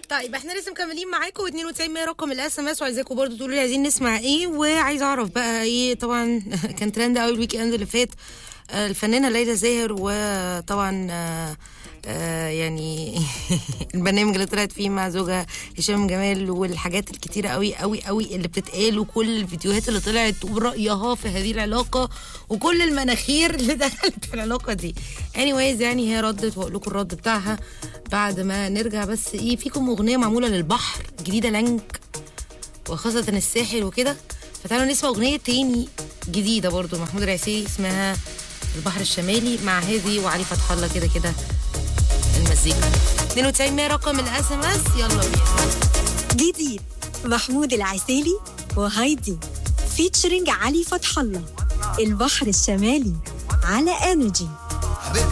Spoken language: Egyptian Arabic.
طيب احنا لسه مكملين معاكم و92 رقم الاس ام اس وعايزاكم برضو تقولوا لي عايزين نسمع ايه وعايزه اعرف بقى ايه طبعا كان ترند قوي الويك اند اللي فات آه، الفنانه ليلى زاهر وطبعا آه، آه، يعني البرنامج اللي طلعت فيه مع زوجها هشام جمال والحاجات الكتيرة قوي قوي قوي اللي بتتقال وكل الفيديوهات اللي طلعت ورأيها في هذه العلاقة وكل المناخير اللي دخلت في العلاقة دي anyways يعني هي ردت واقول لكم الرد بتاعها بعد ما نرجع بس ايه فيكم اغنية معمولة للبحر جديدة لانك وخاصة الساحل وكده فتعالوا نسمع أغنية تاني جديدة برضو محمود العسيري اسمها البحر الشمالي مع هذه وعلي فتح الله كده كده المزيكا 92 رقم الاس ام اس يلا بينا جديد محمود العسيلي وهايدي فيتشرنج علي فتح الله البحر الشمالي على انرجي